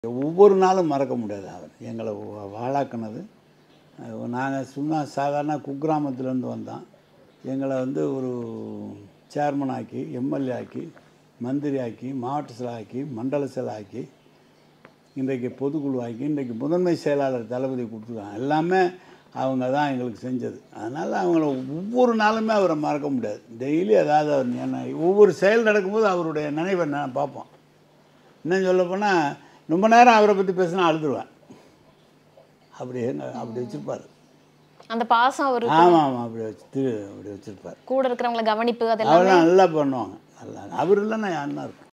ஒவ்வொரு நாளும் மறக்க முடியாது அவர் எங்களை வா- வாழாக்குனது நாங்கள் சும்மா சாதாரண குக்கிராமத்துலேருந்து வந்தோம் எங்களை வந்து ஒரு சேர்மன் ஆக்கி எம்எல்ஏ ஆக்கி மந்திரி ஆக்கி மாவட்ட செயலர் ஆக்கி மண்டல செயலர் ஆக்கி இன்றைக்கு பொதுக்குழு ஆக்கி இன்றைக்கு முதன்மை செயலாளர் தளபதி கொடுத்துருக்காங்க எல்லாமே அவங்க தான் எங்களுக்கு செஞ்சது அதனால் அவங்கள ஒவ்வொரு நாளுமே அவரை மறக்க முடியாது டெய்லி ஏதாவது அவர் நினை- ஒவ்வொரு செயல் நடக்கும்போது அவருடைய நினைவை நான் பார்ப்போம் இன்னும் சொல்லப்போனால் ரொம்ப நேரம் அவரை பற்றி பேசினா அழுதுருவேன் அப்படி எங்க- அப்படி வச்சுருப்பார் அந்த பாசம் அவரு ஆமாம் ஆமாம் அப்படி வச்சு அப்படி வச்சுருப்பார் கூட இருக்கிறவங்கள கவனிப்பு அதெல்லாம் அவரெல்லாம் நல்லா பண்ணுவாங்க நல்லா அவர் இல்லைன்னா யாருன்னா இருக்கும்